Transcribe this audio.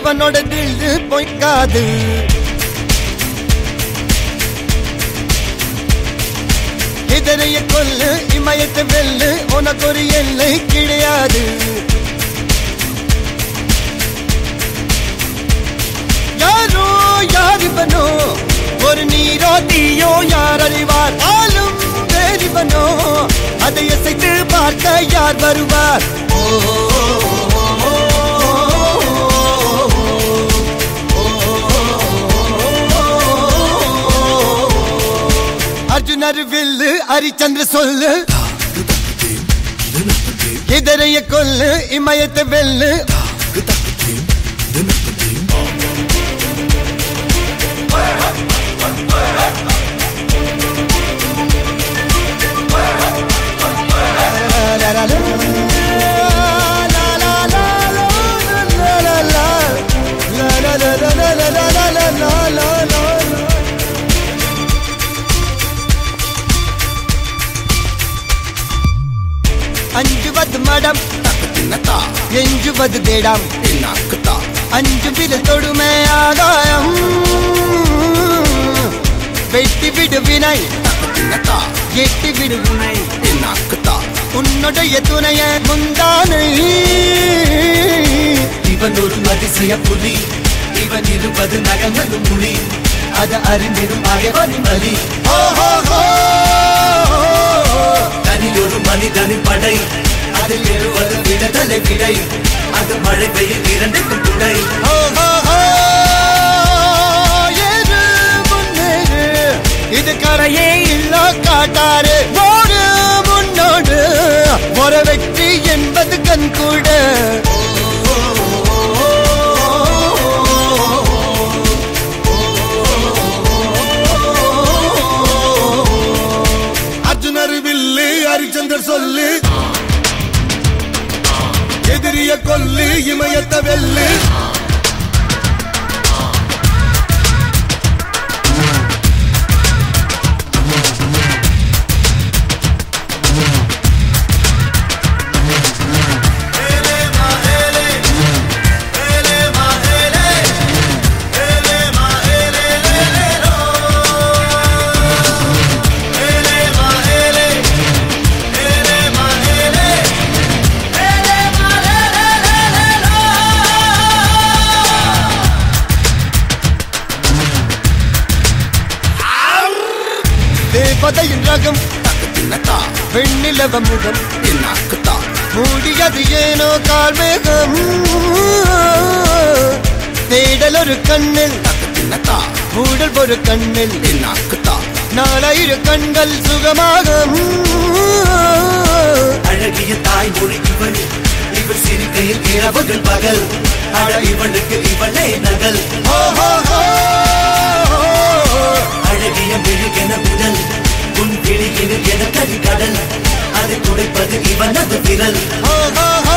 இவனோட தில்லு பொய்க்காது இதனைய கொல்லு இமயத்தை வெல்லு உனக்கு ஒரு எல்லை கிடையாது யாரோ யார் இவனோ ஒரு நீரோ தீயோ யார் அறிவார் ஆளும் வேறிவனோ அதை அசைத்து பார்க்க யார் வருவார் ஓ, ஓ, அர்ஜுனர் வில்லு ஹரிச்சந்திர சொல்லு இதரைய கொல்லு இமயத்தை வெல்லு அஞ்சுவது மடம் எஞ்சுவது தேடம் அஞ்சு வித தொடுமை ஆதாயம் வெட்டி விடு வினை எட்டி விடு வினை உன்னுடைய துணைய முந்தானை இவன் ஒரு அதிசய புலி இவன் இருப்பது நகர்ந்தது புலி அது அறிந்திடும் அயவனின் வலி ஓஹோ தனி ஒரு மனிதனின் படை அதில் எழுவது விடுதலை விடை அது மழை பெய்யும் இரண்டுக்கும் துணை இது கரையே இல்ல காட்டாரு ஓடு முன்னோடு ஒரு வெற்றி என்பது கண் கூட அர்ஜுனர் வில்லு ஹரிச்சந்தர் சொல்லு எதிரிய கொல்லு இமயத்த வெல்லு தேவதையின் ரகம் வெண்ணிலவ முகம் மூடியது ஏனோ கார்மேகம் தேடல் ஒரு கண்ணில் மூடல் ஒரு கண்ணில் நாலாயிர கண்கள் சுகமாக அழகிய தாய்மொழி இவள் இவள் சிரிக்கையில் இரவுகள் பகல் அழ இவளுக்கு இவளே நகல் அழகிய மெழுகென உடல் உன் கிளியில் என கரி கடல் அதை துடைப்பது இவனது விரல் ஓ